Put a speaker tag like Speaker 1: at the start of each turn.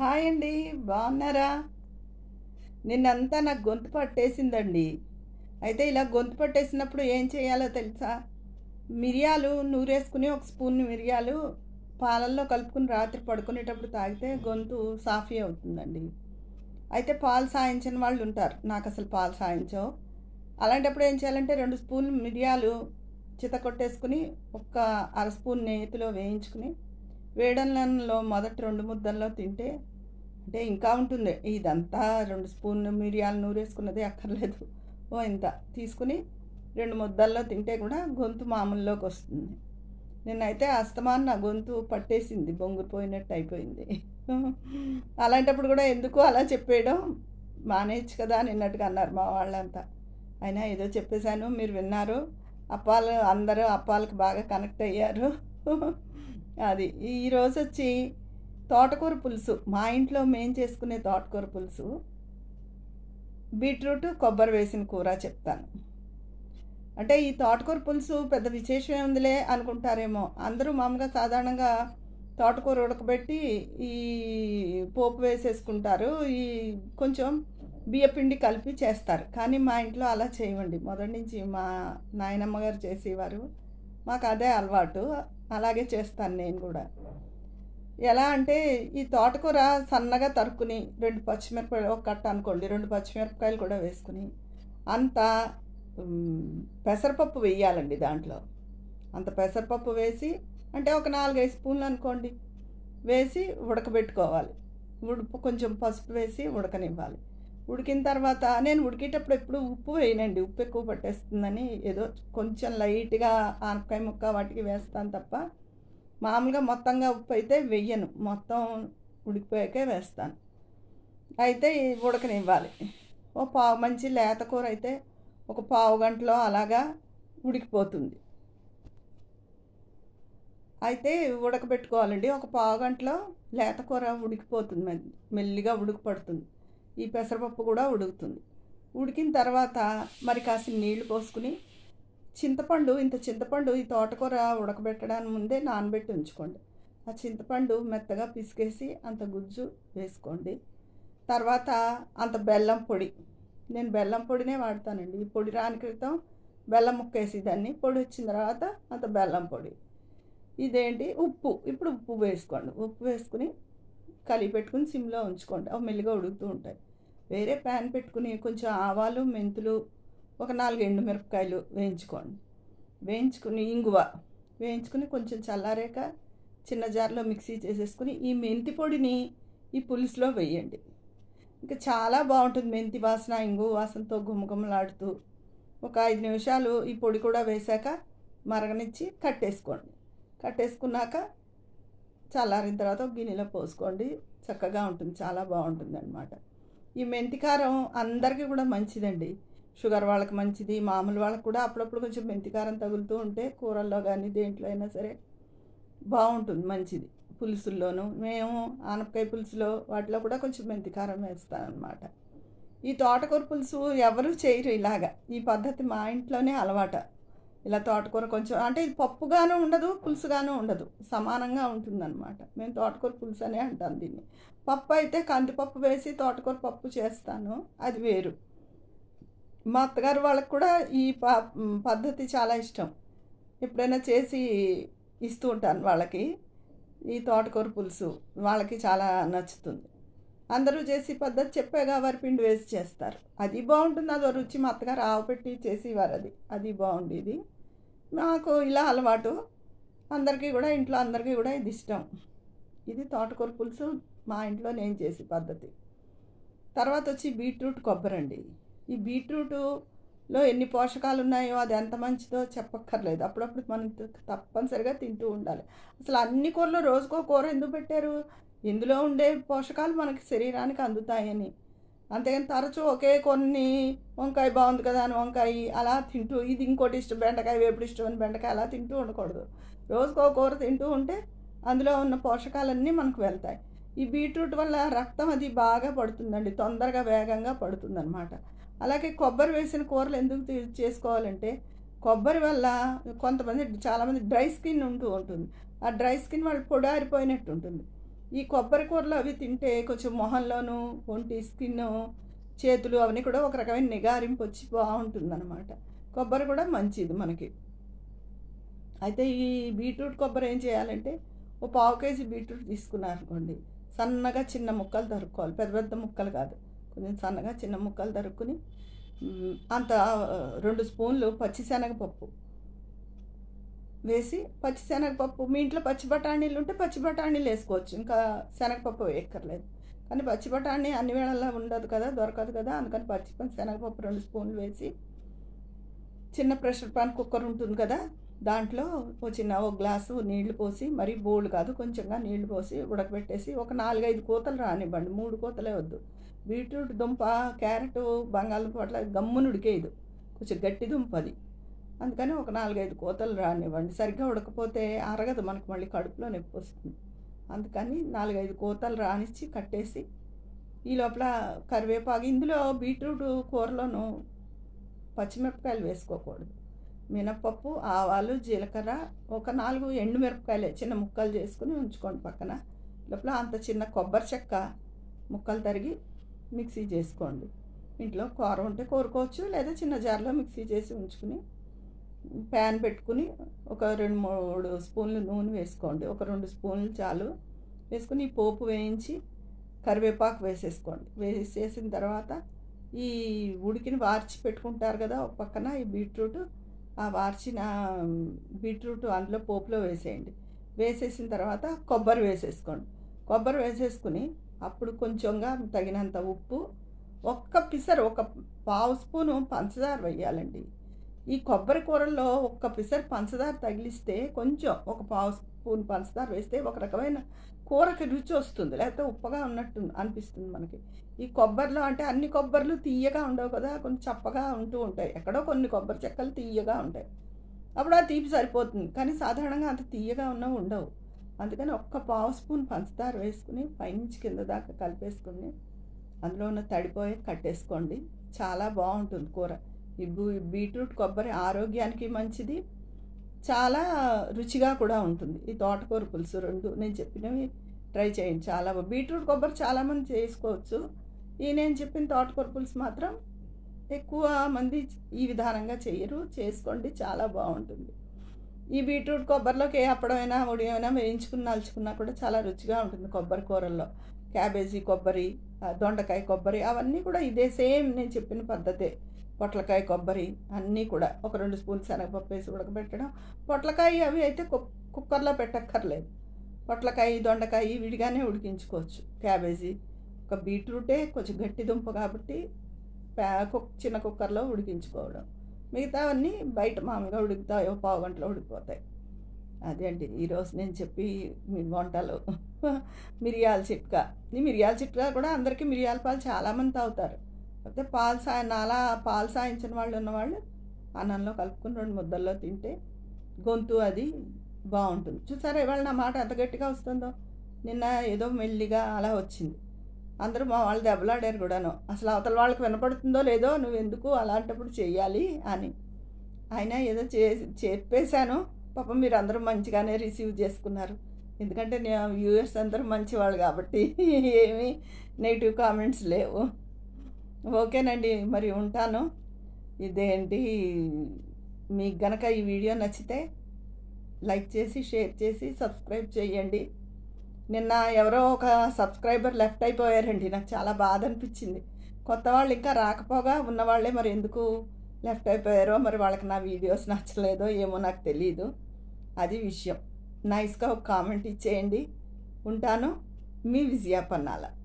Speaker 1: hi అండి బాగున్నారా నిన్నంతా నాకు గొంతు పట్టేసిందండి అయితే ఇలా గొంతు పట్టేసినప్పుడు ఏం చేయాలో తెలుసా మిరియాలు నూరేసుకుని ఒక స్పూన్ మిరియాలు పాలల్లో కలుపుకుని రాత్రి పడుకునేటప్పుడు తాగితే గొంతు సాఫీ అవుతుందండి అయితే పాలు సాయించని వాళ్ళు ఉంటారు నాకు అసలు పాలు సాయించవు అలాంటప్పుడు ఏం చేయాలంటే రెండు స్పూన్లు మిరియాలు చిత కొట్టేసుకుని ఒక్క అర స్పూన్ నేతిలో వేయించుకుని వేడన్నంలో మొదటి రెండు ముద్దల్లో తింటే అంటే ఇంకా ఉంటుంది ఇదంతా రెండు స్పూన్లు మిరియాలు నూరేసుకున్నది అక్కర్లేదు ఓ ఇంత తీసుకుని రెండు ముద్దల్లో తింటే కూడా గొంతు మామూలులోకి వస్తుంది నేనైతే అస్తమాన్ నా గొంతు పట్టేసింది బొంగుపోయినట్టు అయిపోయింది అలాంటప్పుడు కూడా ఎందుకు అలా చెప్పేయడం మానేయచ్చు కదా నిన్నట్టుగా అన్నారు మా వాళ్ళంతా అయినా ఏదో చెప్పేశాను మీరు విన్నారు అప్పాలు అందరూ అప్పాలకు బాగా కనెక్ట్ అయ్యారు అది ఈరోజు వచ్చి తోటకూర పులుసు మా ఇంట్లో మేం చేసుకునే తోటకూర పులుసు బీట్రూట్ కొబ్బరి వేసిన కూర చెప్తాను అంటే ఈ తోటకూర పులుసు పెద్ద విశేషమే ఉందిలే అనుకుంటారేమో అందరూ మామూలుగా సాధారణంగా తోటకూర ఉడకబెట్టి ఈ పోపు వేసేసుకుంటారు ఈ కొంచెం బియ్యపిండి కలిపి చేస్తారు కానీ మా ఇంట్లో అలా చేయమండి మొదటి నుంచి మా నాయనమ్మ గారు చేసేవారు మాకు అదే అలవాటు అలాగే చేస్తాను నేను కూడా ఎలా అంటే ఈ తోటకూర సన్నగా తరుక్కుని రెండు పచ్చిమిరపకాయలు ఒక కట్ట అనుకోండి రెండు పచ్చిమిరపకాయలు కూడా వేసుకుని అంత పెసరపప్పు వేయాలండి దాంట్లో అంత పెసరపప్పు వేసి అంటే ఒక నాలుగైదు స్పూన్లు అనుకోండి వేసి ఉడకబెట్టుకోవాలి ఉడుపు కొంచెం పసుపు వేసి ఉడకనివ్వాలి ఉడికిన తర్వాత నేను ఉడికేటప్పుడు ఎప్పుడు ఉప్పు వేయనండి ఉప్పు ఎక్కువ పట్టేస్తుందని ఏదో కొంచెం లైట్గా ఆనపకాయ ముక్క వాటికి వేస్తాను తప్ప మామూలుగా మొత్తంగా ఉప్పు అయితే వెయ్యను మొత్తం ఉడికిపోయాకే వేస్తాను అయితే ఉడకనివ్వాలి ఓ పావు మంచి లేత కూర అయితే ఒక పావు గంటలో అలాగా ఉడికిపోతుంది అయితే ఉడకబెట్టుకోవాలండి ఒక పావు గంటలో లేత కూర ఉడికిపోతుంది మెల్లిగా ఉడికిపడుతుంది ఈ పెసరపప్పు కూడా ఉడుకుతుంది ఉడికిన తర్వాత మరి కాసిన నీళ్లు పోసుకుని చింతపండు ఇంత చింతపండు ఈ తోటకూర ఉడకబెట్టడానికి ముందే నానబెట్టి ఉంచుకోండి ఆ చింతపండు మెత్తగా పిసికేసి అంత గుజ్జు వేసుకోండి తర్వాత అంత బెల్లం పొడి నేను బెల్లం పొడినే వాడతానండి ఈ పొడి రాని క్రితం బెల్లం ముక్కేసి దాన్ని పొడి వచ్చిన తర్వాత అంత బెల్లం పొడి ఇదేంటి ఉప్పు ఇప్పుడు ఉప్పు వేసుకోండి ఉప్పు వేసుకుని కలిపి పెట్టుకుని సిమ్లో ఉంచుకోండి అవి మెల్లిగా ఉడుకుతూ ఉంటాయి వేరే ప్యాన్ పెట్టుకుని కొంచెం ఆవాలు మెంతులు ఒక నాలుగు ఎండుమిరపకాయలు వేయించుకోండి వేయించుకుని ఇంగువ వేయించుకుని కొంచెం చల్లారాక చిన్న జార్లో మిక్సీ చేసేసుకుని ఈ మెంతి పొడిని ఈ పులుసులో వేయండి ఇంకా చాలా బాగుంటుంది మెంతి వాసన ఇంగు వాసనతో గుమగుమలాడుతూ ఒక ఐదు నిమిషాలు ఈ పొడి కూడా వేశాక మరగనిచ్చి కట్టేసుకోండి కట్టేసుకున్నాక చల్లారిన తర్వాత ఒక గిన్నెలో పోసుకోండి చక్కగా ఉంటుంది చాలా బాగుంటుంది అనమాట ఈ మెంతికారం అందరికీ కూడా మంచిదండి షుగర్ వాళ్ళకి మంచిది మామూలు వాళ్ళకి కూడా అప్పుడప్పుడు కొంచెం మెంతికారం తగులుతూ ఉంటే కూరల్లో కానీ దేంట్లో అయినా సరే బాగుంటుంది మంచిది పులుసుల్లోనూ మేము ఆనపకాయ పులుసులో వాటిలో కూడా కొంచెం మెంతికారం వేస్తానమాట ఈ తోటకూర పులుసు ఎవరు చేయరు ఇలాగా ఈ పద్ధతి మా ఇంట్లోనే అలవాట ఇలా తోటకూర కొంచెం అంటే ఇది పప్పుగాను ఉండదు పులుసుగాను ఉండదు సమానంగా ఉంటుందన్నమాట మేము తోటకూర పులుసు అనే అంటాం దీన్ని పప్పు అయితే కందిపప్పు వేసి తోటకూర పప్పు చేస్తాను అది వేరు మా అత్తగారు వాళ్ళకి కూడా ఈ ప పద్ధతి చాలా ఇష్టం ఎప్పుడైనా చేసి ఇస్తూ ఉంటాను వాళ్ళకి ఈ తోటకూర పులుసు వాళ్ళకి చాలా నచ్చుతుంది అందరూ చేసి పద్ధతి చెప్పాగా వారి పిండి వేసి చేస్తారు అది బాగుంటుంది అదో రుచి మా అత్తగారు ఆవు పెట్టి చేసేవారు అది అది బాగుండేది నాకు ఇలా అలవాటు అందరికీ కూడా ఇంట్లో అందరికీ కూడా ఇది ఇష్టం ఇది తోటకూర పులుసు మా ఇంట్లో నేను చేసే పద్ధతి తర్వాత వచ్చి బీట్రూట్ కొబ్బరి అండి ఈ బీట్రూటులో ఎన్ని పోషకాలు ఉన్నాయో అది ఎంత మంచిదో చెప్పక్కర్లేదు అప్పుడప్పుడు మనం తప్పనిసరిగా తింటూ ఉండాలి అసలు అన్ని కూరలు రోజుకో కూర ఎందుకు పెట్టారు ఇందులో ఉండే పోషకాలు మనకి శరీరానికి అందుతాయని అంతేగాని తరచూ ఒకే కొన్ని వంకాయ బాగుంది కదా అని వంకాయ అలా తింటూ ఇది ఇంకోటి ఇష్టం బెండకాయ వేపుడు ఇష్టం అని బెండకాయ అలా తింటూ ఉండకూడదు రోజుకో కూర తింటూ ఉంటే అందులో ఉన్న పోషకాలన్నీ మనకు వెళ్తాయి ఈ బీట్రూట్ వల్ల రక్తం అది బాగా పడుతుందండి తొందరగా వేగంగా పడుతుందన్నమాట అలాగే కొబ్బరి వేసిన కూరలు ఎందుకు చేసుకోవాలంటే కొబ్బరి వల్ల కొంతమంది చాలామంది డ్రై స్కిన్ ఉంటూ ఉంటుంది ఆ డ్రై స్కిన్ వాళ్ళు పొడారిపోయినట్టు ఉంటుంది ఈ కొబ్బరి కూరలు అవి తింటే కొంచెం మొహంలోను ఒంటి స్కిన్ చేతులు అవన్నీ కూడా ఒక రకమైన నిగారింపు వచ్చి బాగుంటుంది అనమాట కొబ్బరి కూడా మంచిది మనకి అయితే ఈ బీట్రూట్ కొబ్బరి ఏం చేయాలంటే ఓ పావు కేజీ బీట్రూట్ తీసుకున్నారనుకోండి సన్నగా చిన్న ముక్కలు తరుక్కోవాలి పెద్ద పెద్ద ముక్కలు కాదు కొంచెం సన్నగా చిన్న ముక్కలు తరుక్కుని మ్, అంత ఆ, రెండు స్పూన్లు పచ్చిశనగపప్పు వేసి పచ్చిశనగపప్పు మీ ఇంట్లో పచ్చి బఠానీలు ఉంటే పచ్చి బఠానీలు వేసుకోవచ్చు ఇంకా శనగపప్పు వేయక్కర్లేదు కానీ పచ్చి బఠానీ అన్ని వేళల్లో ఉండదు కదా దొరకదు కదా అందుకని పచ్చి పచ్చి శనగపప్పు రెండు స్పూన్లు వేసి చిన్న ప్రెషర్ పాన్ కుక్కర్ ఉంటుంది కదా దాంట్లో ఓ చిన్న ఒక గ్లాసు నీళ్లు పోసి మరీ బోల్డ్ కాదు కొంచెంగా నీళ్లు పోసి ఉడకబెట్టేసి ఒక నాలుగైదు కోతలు రానివ్వండి మూడు కోతలే వద్దు బీట్రూట్ దుంప క్యారెట్ బంగాళదుంప అట్లా గమ్మున ఉడికేయదు కొంచెం గట్టి దుంప అది అందుకని ఒక నాలుగైదు కోతలు రానివ్వండి సరిగ్గా ఉడకపోతే అరగదు మనకు మళ్ళీ కడుపులో నొప్పి వస్తుంది అందుకని నాలుగైదు కోతలు రానిచ్చి కట్టేసి ఈ లోపల కరివేపాకు ఇందులో బీట్రూట్ కూరలోను పచ్చిమిరపకాయలు వేసుకోకూడదు మినపప్పు ఆవాలు జీలకర్ర ఒక నాలుగు ఎండుమిరపకాయలే చిన్న ముక్కలు చేసుకుని ఉంచుకోండి పక్కన లోపల అంత చిన్న కొబ్బరి చెక్క ముక్కలు తరిగి మిక్సీ చేసుకోండి ఇంట్లో కూర ఉంటే కోరుకోవచ్చు లేదా చిన్న జార్లో మిక్సీ చేసి ఉంచుకుని ప్యాన్ పెట్టుకుని ఒక రెండు మూడు స్పూన్లు నూనె వేసుకోండి ఒక రెండు స్పూన్లు చాలు వేసుకుని ఈ పోపు వేయించి కరివేపాకు వేసేసుకోండి వేసేసిన తర్వాత ఈ ఉడికిన వార్చి పెట్టుకుంటారు కదా ఒక పక్కన ఈ బీట్రూట్ ఆ వార్చిన బీట్రూట్ అందులో పోపులో వేసేయండి వేసేసిన తర్వాత కొబ్బరి వేసేసుకోండి కొబ్బరి వేసేసుకుని అప్పుడు కొంచెంగా తగినంత ఉప్పు ఒక్క పిసరు ఒక పావు స్పూను పంచదార వేయాలండి ఈ కొబ్బరి కూరల్లో ఒక్క పిసరు పంచదార తగిలిస్తే కొంచెం ఒక పావు స్పూన్ పంచదార వేస్తే ఒక రకమైన కూరకి రుచి వస్తుంది లేకపోతే ఉప్పగా ఉన్నట్టు అనిపిస్తుంది మనకి ఈ కొబ్బరిలో అంటే అన్ని కొబ్బరిలు తీయగా ఉండవు కదా కొంచెం చప్పగా ఉంటూ ఉంటాయి ఎక్కడో కొన్ని కొబ్బరి చెక్కలు తీయగా ఉంటాయి అప్పుడు ఆ తీపి సరిపోతుంది కానీ సాధారణంగా అంత తీయగా ఉన్నవి ఉండవు అందుకని ఒక్క పావు స్పూన్ పంచదార వేసుకుని పైనుంచి కింద దాకా కలిపేసుకుని అందులో ఉన్న తడిపోయి కట్టేసుకోండి చాలా బాగుంటుంది కూర ఈ బూ- బీట్రూట్ కొబ్బరి ఆరోగ్యానికి మంచిది చాలా రుచిగా కూడా ఉంటుంది ఈ తోటకూర పులుసు రెండు నేను చెప్పినవి ట్రై చేయండి చాలా బా- బీట్రూట్ కొబ్బరి చాలామంది చేసుకోవచ్చు ఈ నేను చెప్పిన తోటకూర పులుసు మాత్రం ఎక్కువ మంది ఈ విధానంగా చేయరు చేసుకోండి చాలా బాగుంటుంది ఈ బీట్రూట్ కొబ్బరిలోకి ఏ అప్పడమైనా ఉడియమైనా వేయించుకుని నలుచుకున్నా కూడా చాలా రుచిగా ఉంటుంది కొబ్బరి కూరల్లో క్యాబేజీ కొబ్బరి ఆ, దొండకాయ కొబ్బరి అవన్నీ కూడా ఇదే సేమ్ నేను చెప్పిన పద్ధతే పొట్లకాయ కొబ్బరి అన్నీ కూడా ఒక రెండు స్పూన్ శనగపప్పు వేసి ఉడకబెట్టడం పొట్లకాయ అవి అయితే కుక్ కుక్కర్లో పెట్టక్కర్లేదు పొట్లకాయ దొండకాయ విడిగానే ఉడికించుకోవచ్చు క్యాబేజీ ఒక బీట్రూటే కొంచెం గట్టి దుంప కాబట్టి ప్యా కుక్ చిన్న కుక్కర్లో ఉడికించుకోవడం మిగతావన్నీ బయట మామూలుగా ఉడుకుతాయి ఓ పావు గంటలో ఉడికిపోతాయి అదే అండి ఈరోజు నేను చెప్పి మీ వంటలు మిరియాల చిట్కా ఈ మిరియాల చిట్కా కూడా అందరికీ మిరియాల పాలు చాలామంది తాగుతారు అయితే పాలు సాయ నాలా పాలు సాయించిన వాళ్ళు ఉన్నవాళ్ళు అన్నంలో కలుపుకుని రెండు ముద్దల్లో తింటే గొంతు అది బాగుంటుంది చూసారా ఇవాళ నా మాట ఎంత గట్టిగా వస్తుందో నిన్న ఏదో మెల్లిగా అలా వచ్చింది అందరూ మా వాళ్ళు దెబ్బలాడారు కూడాను అసలు అవతల వాళ్ళకి వినపడుతుందో లేదో నువ్వు ఎందుకు అలాంటప్పుడు చెయ్యాలి అని అయినా ఏదో చే చెప్పేశాను పాపం మీరు అందరూ మంచిగానే రిసీవ్ చేసుకున్నారు ఎందుకంటే నేను వ్యూయర్స్ అందరూ మంచివాళ్ళు కాబట్టి ఏమీ నెగిటివ్ కామెంట్స్ లేవు ఓకేనండి మరి ఉంటాను ఇదేంటి మీకు గనక ఈ వీడియో నచ్చితే లైక్ చేసి షేర్ చేసి సబ్స్క్రైబ్ చేయండి నిన్న ఎవరో ఒక సబ్స్క్రైబర్ లెఫ్ట్ అయిపోయారండి నాకు చాలా బాధ అనిపించింది కొత్త వాళ్ళు ఇంకా రాకపోగా ఉన్నవాళ్ళే మరి ఎందుకు లెఫ్ట్ అయిపోయారో మరి వాళ్ళకి నా వీడియోస్ నచ్చలేదో ఏమో నాకు తెలియదు అది విషయం నైస్గా ఒక కామెంట్ ఇచ్చేయండి ఉంటాను మీ విజయ పన్నాల